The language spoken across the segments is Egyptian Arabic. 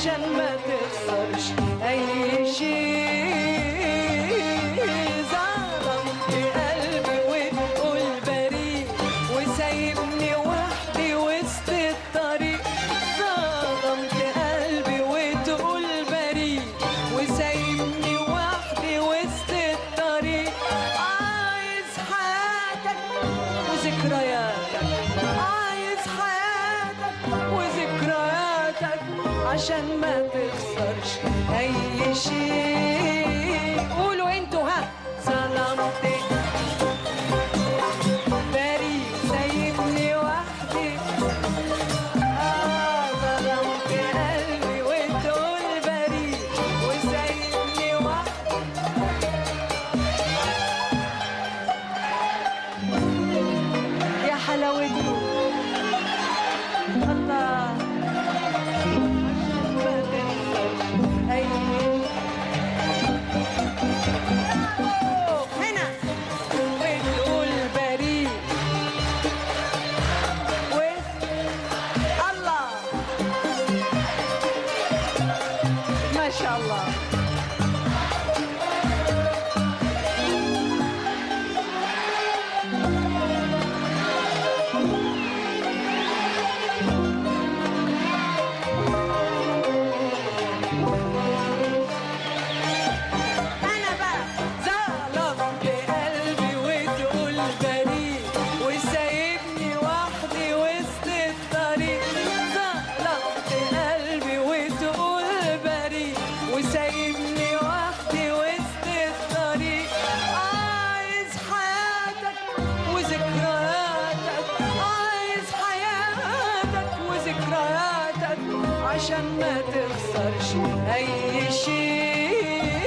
عشان ما تخسرش اي شيء ظلمت قلبي وتقول بريء وسايبني وحدي وسط الطريق ظلمت قلبي وتقول بريء وسايبني وحدي وسط الطريق عايز حياتك وذكرياتك عايز حياتك وذكرياتك عشان ما تخسرش اي شيء قولوا انتوا ها ظلمت بريء سايبني وحدي آه ظلمت قلبي وتقول بريء وسايبني وحدي يا حلاوته الله ما تنساش أي هنا وتقول بريء و الله ما شاء الله أنا بقى ظلمت قلبي وتقول بريء وسايبني وحدي وسط الطريق ظلمت قلبي وتقول بريء وسايبني وحدي وسط الطريق عايز حياتك وذكرياتك عايز حياتك وذكرياتك عشان ما تخسرش اي شيء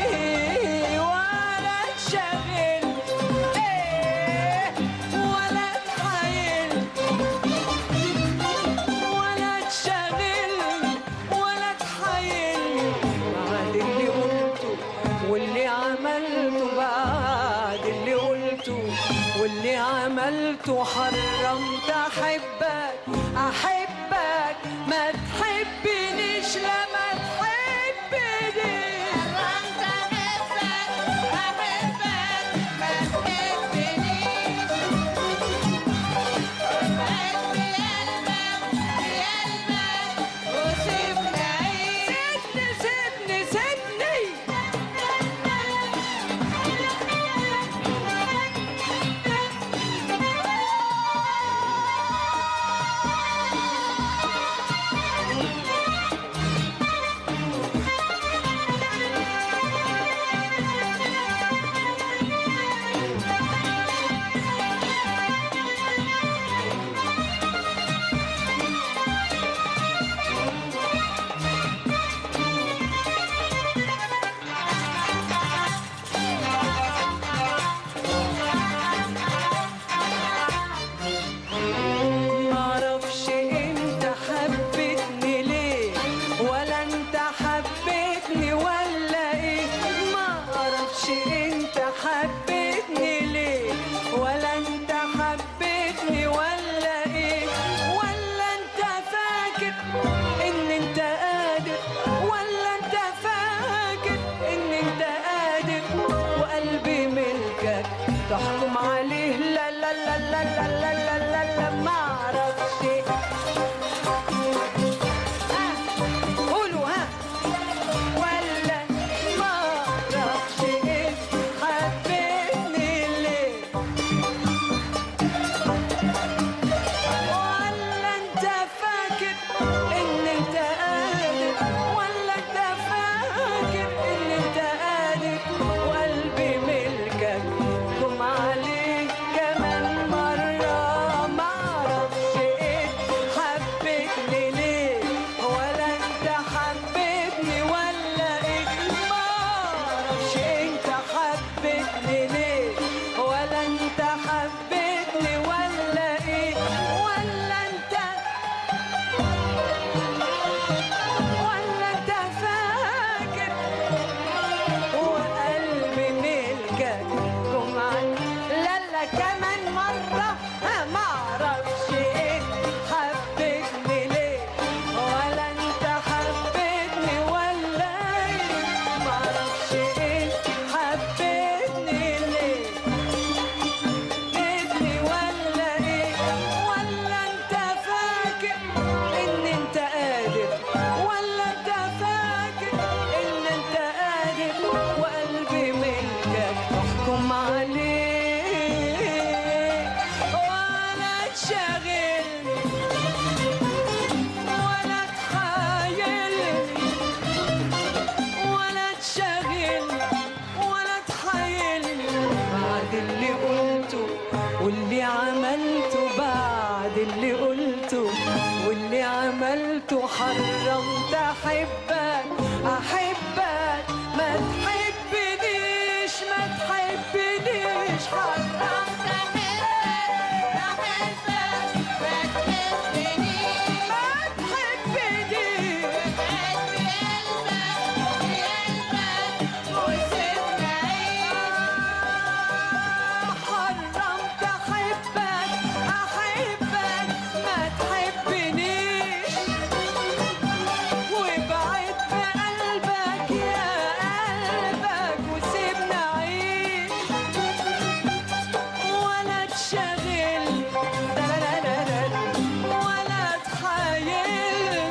ولا تشغل إيه ولا تحايل ولا تشغل ولا تحايل بعد اللي قلته واللي عملته بعد اللي قلته واللي عملته حرمت احبك احبك ما تحبنيش لما تحبني حرمت احبك احبك ما تحبنيش قلبي قلبك قلبك وسيبني اعيش سيبني سيبني سيبني عملته حرمت احبك احبك ما تحبنيش ما تحبنيش حرمت ما تحبنيش حرمت احبك احبك ما تحبنيش وابعد بقلبك يا قلبك وسيبني اعيش ولا تشغل ولا تحايل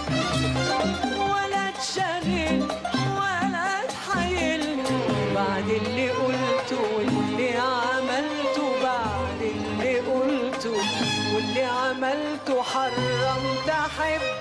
ولا تشغل ولا تحايل بعد اللي قلته واللي عملته بعد اللي قلته واللي عملته حرمت احبك